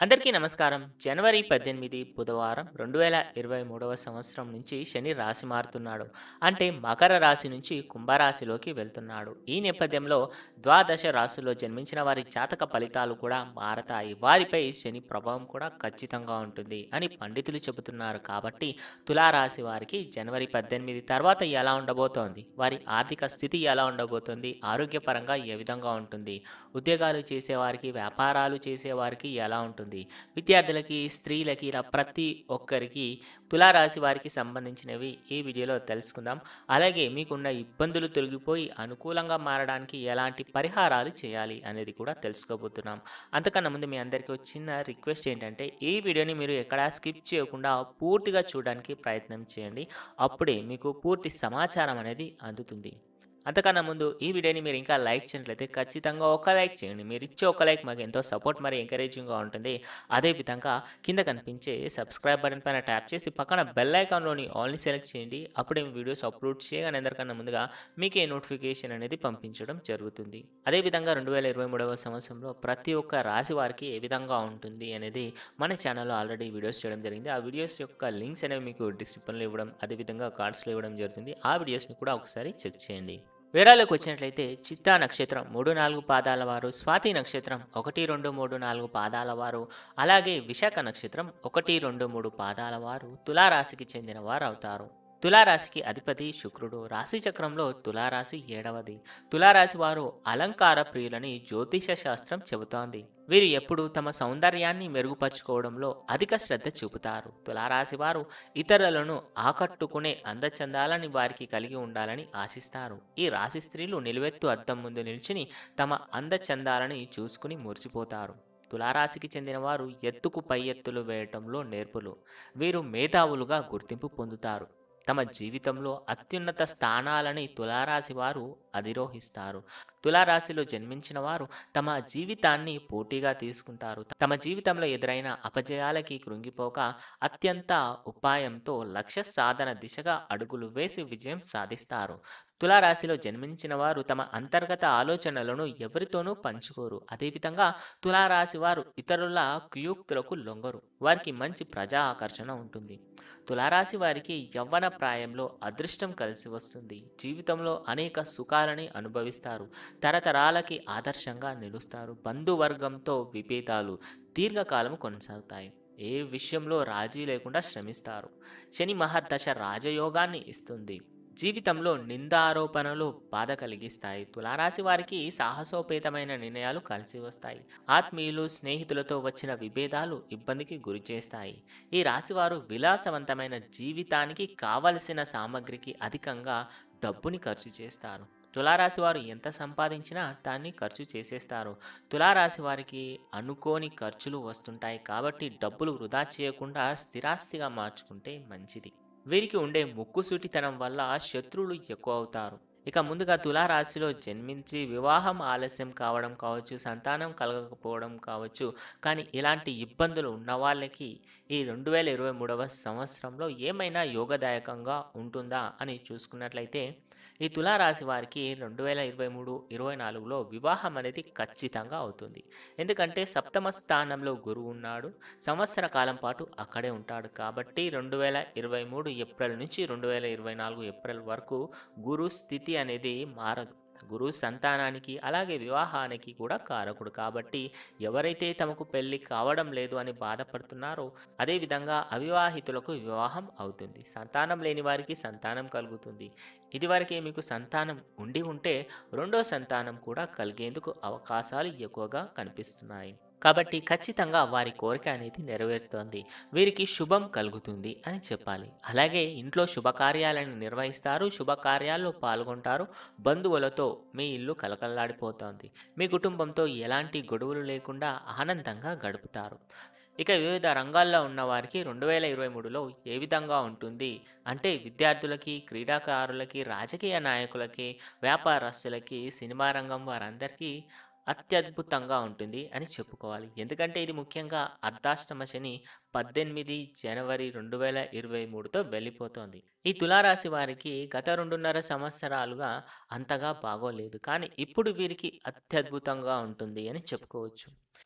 అందరికీ నమస్కారం జనవరి పద్దెనిమిది బుధవారం రెండు వేల ఇరవై మూడవ సంవత్సరం నుంచి శని రాశి మారుతున్నాడు అంటే మకర రాశి నుంచి కుంభరాశిలోకి వెళ్తున్నాడు ఈ నేపథ్యంలో ద్వాదశ రాశుల్లో జన్మించిన వారి జాతక ఫలితాలు కూడా మారతాయి వారిపై శని ప్రభావం కూడా ఖచ్చితంగా ఉంటుంది అని పండితులు చెబుతున్నారు కాబట్టి తులారాశి వారికి జనవరి పద్దెనిమిది తర్వాత ఎలా ఉండబోతోంది వారి ఆర్థిక స్థితి ఎలా ఉండబోతుంది ఆరోగ్యపరంగా ఏ విధంగా ఉంటుంది ఉద్యోగాలు చేసేవారికి వ్యాపారాలు చేసేవారికి ఎలా ఉంటుంది విద్యార్థులకి స్త్రీలకి ఇలా ప్రతి ఒక్కరికి తులారాశి వారికి సంబంధించినవి ఈ వీడియోలో తెలుసుకుందాం అలాగే మీకున్న ఇబ్బందులు తొలగిపోయి అనుకూలంగా మారడానికి ఎలాంటి పరిహారాలు చేయాలి అనేది కూడా తెలుసుకోబోతున్నాం అంతకన్నా ముందు మీ అందరికీ ఒక చిన్న రిక్వెస్ట్ ఏంటంటే ఈ వీడియోని మీరు ఎక్కడా స్కిప్ చేయకుండా పూర్తిగా చూడడానికి ప్రయత్నం చేయండి అప్పుడే మీకు పూర్తి సమాచారం అనేది అందుతుంది అంతకన్నా ముందు ఈ వీడియోని మీరు ఇంకా లైక్ చేయట్లయితే ఖచ్చితంగా ఒక లైక్ చేయండి మీరు ఇచ్చే ఒక లైక్ మాకు ఎంతో సపోర్ట్ మరి ఎంకరేజింగ్గా ఉంటుంది అదేవిధంగా కింద కనిపించే సబ్స్క్రైబ్ బటన్ పైన ట్యాప్ చేసి పక్కన బెల్ ఐకాన్లోని ఆల్ని సెలెక్ట్ చేయండి అప్పుడే వీడియోస్ అప్లోడ్ చేయగానే అందరికన్నా ముందుగా మీకే నోటిఫికేషన్ అనేది పంపించడం జరుగుతుంది అదేవిధంగా రెండు వేల ఇరవై మూడవ సంవత్సరంలో ప్రతి ఒక్క రాశి వారికి ఏ విధంగా ఉంటుంది అనేది మన ఛానల్లో ఆల్రెడీ వీడియోస్ చేయడం జరిగింది ఆ వీడియోస్ యొక్క లింక్స్ అనేవి మీకు డిస్క్రిప్షన్లో ఇవ్వడం అదేవిధంగా కార్డ్స్లో ఇవ్వడం జరుగుతుంది ఆ వీడియోస్ని కూడా ఒకసారి చెక్ చేయండి వివరాలకు వచ్చినట్లయితే చిత్తా నక్షత్రం మూడు నాలుగు పాదాల వారు స్వాతి నక్షత్రం ఒకటి రెండు మూడు నాలుగు పాదాల వారు అలాగే విశాఖ నక్షత్రం ఒకటి రెండు మూడు పాదాల వారు తులారాశికి చెందిన వారు అవుతారు తులారాశికి అధిపతి శుక్రుడు రాశి చక్రంలో తులారాశి ఏడవది తులారాశి వారు అలంకార ప్రియులని జ్యోతిష శాస్త్రం చెబుతోంది వీరు ఎప్పుడు తమ సౌందర్యాన్ని మెరుగుపరుచుకోవడంలో అధిక శ్రద్ధ చూపుతారు తులారాశి వారు ఇతరులను ఆకట్టుకునే అందచందాలని వారికి కలిగి ఉండాలని ఆశిస్తారు ఈ రాశి స్త్రీలు నిలువెత్తు అద్దం ముందు నిల్చుని తమ అందచందాలని చూసుకుని మురిసిపోతారు తులారాశికి చెందిన వారు ఎత్తుకు పై ఎత్తులు వేయటంలో నేర్పులు వీరు మేధావులుగా గుర్తింపు పొందుతారు తమ జీవితంలో అత్యున్నత స్థానాలని తులారాశి వారు అధిరోహిస్తారు తులారాశిలో జన్మించిన వారు తమ జీవితాన్ని పోటీగా తీసుకుంటారు తమ జీవితంలో ఎదురైన అపజయాలకి కృంగిపోక అత్యంత ఉపాయంతో లక్ష్య సాధన దిశగా అడుగులు వేసి విజయం సాధిస్తారు తులారాశిలో జన్మించిన వారు తమ అంతర్గత ఆలోచనలను ఎవరితోనూ పంచుకోరు అదేవిధంగా తులారాశి వారు ఇతరుల కుయుక్తులకు లొంగరు వారికి మంచి ప్రజా ఆకర్షణ ఉంటుంది తులారాశి వారికి యవ్వన ప్రాయంలో అదృష్టం కలిసి వస్తుంది జీవితంలో అనేక సుఖాలని అనుభవిస్తారు తరతరాలకి ఆదర్శంగా నిలుస్తారు బంధువర్గంతో విభేదాలు దీర్ఘకాలం కొనసాగుతాయి ఏ విషయంలో రాజీ లేకుండా శ్రమిస్తారు శని మహర్దశ రాజయోగాన్ని ఇస్తుంది జీవితంలో నిందారోపణలు బాధ కలిగిస్తాయి తులారాశి వారికి సాహసోపేతమైన నిర్ణయాలు కలిసి వస్తాయి ఆత్మీయులు స్నేహితులతో వచ్చిన విభేదాలు ఇబ్బందికి గురి చేస్తాయి ఈ రాశివారు విలాసవంతమైన జీవితానికి కావలసిన సామగ్రికి అధికంగా డబ్బుని ఖర్చు చేస్తారు తులారాశి వారు ఎంత సంపాదించినా దాన్ని ఖర్చు చేసేస్తారు తులారాశి వారికి అనుకోని ఖర్చులు వస్తుంటాయి కాబట్టి డబ్బులు వృధా చేయకుండా స్థిరాస్తిగా మార్చుకుంటే మంచిది వీరికి ఉండే ముక్కుసూటితనం వల్ల శత్రువులు ఎక్కువ అవుతారు ఇక ముందుగా తులారాశిలో జన్మించి వివాహం ఆలస్యం కావడం కావచ్చు సంతానం కలగకపోవడం కావచ్చు కానీ ఇలాంటి ఇబ్బందులు ఉన్న వాళ్ళకి ఈ రెండు వేల ఇరవై మూడవ సంవత్సరంలో ఏమైనా యోగదాయకంగా ఉంటుందా అని చూసుకున్నట్లయితే ఈ తులారాశి వారికి రెండు వేల ఇరవై మూడు ఇరవై నాలుగులో వివాహం అనేది ఖచ్చితంగా అవుతుంది ఎందుకంటే సప్తమ స్థానంలో గురువు ఉన్నాడు సంవత్సర కాలం పాటు అక్కడే ఉంటాడు కాబట్టి రెండు వేల ఇరవై మూడు ఏప్రిల్ నుంచి రెండు వేల ఇరవై నాలుగు ఏప్రిల్ వరకు గురు స్థితి అనేది మారదు గురువు సంతానానికి అలాగే వివాహానికి కూడా కారకుడు కాబట్టి ఎవరైతే తమకు పెళ్లి కావడం లేదు అని బాధపడుతున్నారో అదేవిధంగా అవివాహితులకు వివాహం అవుతుంది సంతానం లేని వారికి సంతానం కలుగుతుంది ఇదివరకే మీకు సంతానం ఉండి ఉంటే రెండో సంతానం కూడా కలిగేందుకు అవకాశాలు ఎక్కువగా కనిపిస్తున్నాయి కాబట్టి ఖచ్చితంగా వారి కోరిక అనేది నెరవేరుతోంది వీరికి శుభం కలుగుతుంది అని చెప్పాలి అలాగే ఇంట్లో శుభకార్యాలను నిర్వహిస్తారు శుభకార్యాల్లో పాల్గొంటారు బంధువులతో మీ ఇల్లు కలకల్లాడిపోతోంది మీ కుటుంబంతో ఎలాంటి గొడవలు లేకుండా ఆనందంగా గడుపుతారు ఇక వివిధ రంగాల్లో ఉన్న వారికి రెండు వేల ఇరవై మూడులో ఏ విధంగా ఉంటుంది అంటే విద్యార్థులకి క్రీడాకారులకి రాజకీయ నాయకులకి వ్యాపారస్తులకి సినిమా రంగం వారందరికీ అత్యద్భుతంగా ఉంటుంది అని చెప్పుకోవాలి ఎందుకంటే ఇది ముఖ్యంగా అర్ధాష్టమ శని పద్దెనిమిది జనవరి రెండు వేల ఇరవై మూడుతో వెళ్ళిపోతోంది ఈ తులారాశి వారికి గత రెండున్నర సంవత్సరాలుగా అంతగా బాగోలేదు కానీ ఇప్పుడు వీరికి అత్యద్భుతంగా ఉంటుంది అని చెప్పుకోవచ్చు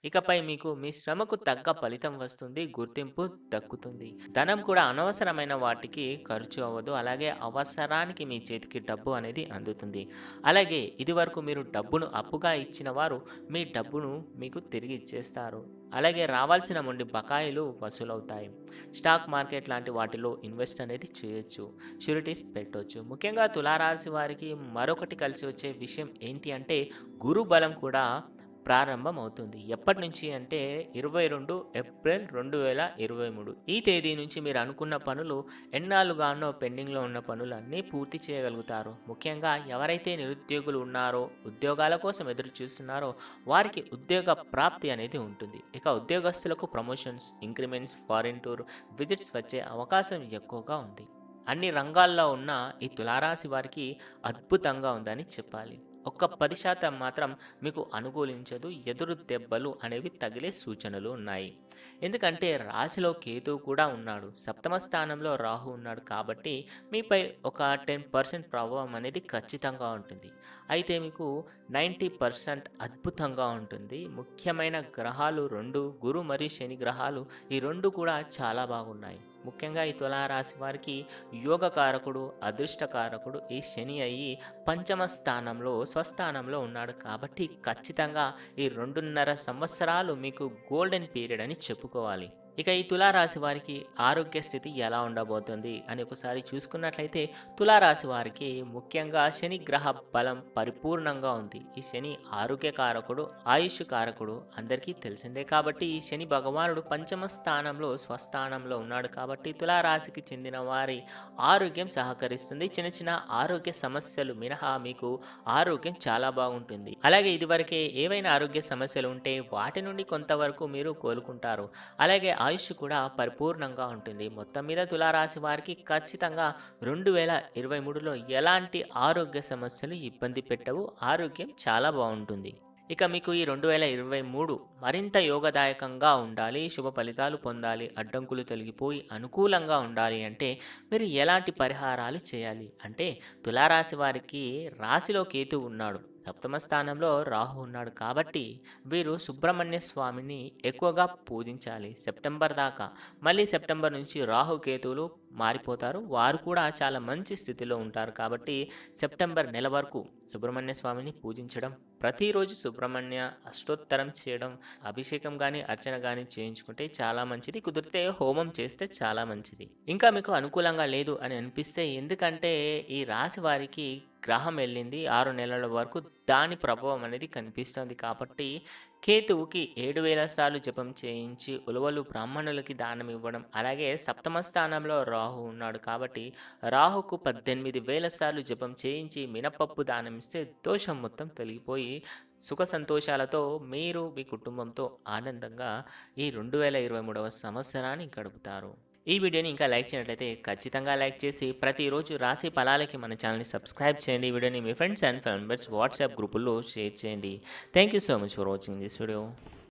ఇకపై మీకు మీ శ్రమకు తగ్గ ఫలితం వస్తుంది గుర్తింపు దక్కుతుంది ధనం కూడా అనవసరమైన వాటికి ఖర్చు అవ్వదు అలాగే అవసరానికి మీ చేతికి డబ్బు అనేది అందుతుంది అలాగే ఇదివరకు మీరు డబ్బును అప్పుగా ఇచ్చిన వారు మీ డబ్బును మీకు తిరిగి ఇచ్చేస్తారు అలాగే రావాల్సిన మొండి బకాయిలు వసూలవుతాయి స్టాక్ మార్కెట్ లాంటి వాటిలో ఇన్వెస్ట్ అనేది చేయొచ్చు షూరిటీస్ పెట్టవచ్చు ముఖ్యంగా తులారాశి వారికి మరొకటి కలిసి వచ్చే విషయం ఏంటి అంటే గురు బలం కూడా ప్రారంభం అవుతుంది ఎప్పటి నుంచి అంటే ఇరవై రెండు ఏప్రిల్ రెండు వేల ఇరవై మూడు ఈ తేదీ నుంచి మీరు అనుకున్న పనులు ఎన్నాళ్ళుగానో పెండింగ్లో ఉన్న పనులన్నీ పూర్తి చేయగలుగుతారు ముఖ్యంగా ఎవరైతే నిరుద్యోగులు ఉన్నారో ఉద్యోగాల కోసం ఎదురు చూస్తున్నారో వారికి ఉద్యోగ ప్రాప్తి అనేది ఉంటుంది ఇక ఉద్యోగస్తులకు promotions increments foreign tour visits వచ్చే అవకాశం ఎక్కువగా ఉంది అన్ని రంగాల్లో ఉన్న ఈ తులారాశి వారికి అద్భుతంగా ఉందని చెప్పాలి ఒక్క పది శాతం మాత్రం మీకు అనుకూలించదు ఎదురు దెబ్బలు అనేవి తగిలే సూచనలు ఉన్నాయి ఎందుకంటే రాశిలో కేతు కూడా ఉన్నాడు సప్తమ స్థానంలో రాహు ఉన్నాడు కాబట్టి మీపై ఒక టెన్ పర్సెంట్ ప్రభావం అనేది ఖచ్చితంగా ఉంటుంది అయితే మీకు నైంటీ పర్సెంట్ అద్భుతంగా ఉంటుంది ముఖ్యమైన గ్రహాలు రెండు గురు మరియు శని గ్రహాలు ఈ రెండు కూడా చాలా బాగున్నాయి ముఖ్యంగా ఈ తులారాశి వారికి యోగకారకుడు అదృష్టకారకుడు ఈ శని అయ్యి పంచమ స్థానంలో స్వస్థానంలో ఉన్నాడు కాబట్టి ఖచ్చితంగా ఈ రెండున్నర సంవత్సరాలు మీకు గోల్డెన్ పీరియడ్ అని చెప్పుకోవాలి ఇక ఈ తులారాశి వారికి ఆరోగ్య స్థితి ఎలా ఉండబోతుంది అని ఒకసారి చూసుకున్నట్లయితే తులారాశి వారికి ముఖ్యంగా శని గ్రహ బలం పరిపూర్ణంగా ఉంది ఈ శని ఆరోగ్యకారకుడు ఆయుష్ కారకుడు అందరికీ తెలిసిందే కాబట్టి ఈ శని భగవానుడు పంచమ స్థానంలో స్వస్థానంలో ఉన్నాడు కాబట్టి తులారాశికి చెందిన వారి ఆరోగ్యం సహకరిస్తుంది చిన్న చిన్న ఆరోగ్య సమస్యలు మినహా మీకు ఆరోగ్యం చాలా బాగుంటుంది అలాగే ఇదివరకే ఏవైనా ఆరోగ్య సమస్యలు ఉంటే వాటి నుండి కొంతవరకు మీరు కోలుకుంటారు అలాగే ఆయుష్ కూడా పరిపూర్ణంగా ఉంటుంది మొత్తం మీద తులారాశి వారికి ఖచ్చితంగా రెండు వేల ఇరవై మూడులో ఎలాంటి ఆరోగ్య సమస్యలు ఇబ్బంది పెట్టవు ఆరోగ్యం చాలా బాగుంటుంది ఇక మీకు ఈ రెండు వేల ఇరవై మూడు మరింత యోగదాయకంగా ఉండాలి శుభ ఫలితాలు పొందాలి అడ్డంకులు తొలగిపోయి అనుకూలంగా ఉండాలి అంటే మీరు ఎలాంటి పరిహారాలు చేయాలి అంటే తులారాశి వారికి రాశిలో కేతు ఉన్నాడు సప్తమ స్థానంలో రాహు ఉన్నాడు కాబట్టి వీరు సుబ్రహ్మణ్య స్వామిని ఎక్కువగా పూజించాలి సెప్టెంబర్ దాకా మళ్ళీ సెప్టెంబర్ నుంచి రాహు కేతువులు మారిపోతారు వారు కూడా చాలా మంచి స్థితిలో ఉంటారు కాబట్టి సెప్టెంబర్ నెల వరకు సుబ్రహ్మణ్య స్వామిని పూజించడం ప్రతిరోజు సుబ్రహ్మణ్య అష్టోత్తరం చేయడం అభిషేకం కానీ అర్చన కానీ చేయించుకుంటే చాలా మంచిది కుదిరితే హోమం చేస్తే చాలా మంచిది ఇంకా మీకు అనుకూలంగా లేదు అని అనిపిస్తే ఎందుకంటే ఈ రాశి వారికి గ్రహం వెళ్ళింది ఆరు నెలల వరకు దాని ప్రభావం అనేది కనిపిస్తుంది కాబట్టి కేతువుకి ఏడు వేల సార్లు జపం చేయించి ఉలవలు బ్రాహ్మణులకి దానం ఇవ్వడం అలాగే సప్తమ స్థానంలో రాహు ఉన్నాడు కాబట్టి రాహుకు పద్దెనిమిది వేల సార్లు జపం చేయించి మినపప్పు దానం ఇస్తే దోషం మొత్తం తొలగిపోయి సుఖ సంతోషాలతో మీరు మీ కుటుంబంతో ఆనందంగా ఈ రెండు వేల ఇరవై మూడవ సంవత్సరాన్ని గడుపుతారు ఈ వీడియోని ఇంకా లైక్ చేయనట్లయితే ఖచ్చితంగా లైక్ చేసి ప్రతిరోజు రాశి ఫలాలకి మన ఛానల్ని సబ్స్క్రైబ్ చేయండి ఈ వీడియోని మీ friends and family members WhatsApp గ్రూపుల్లో షేర్ చేయండి thank you so much for watching this video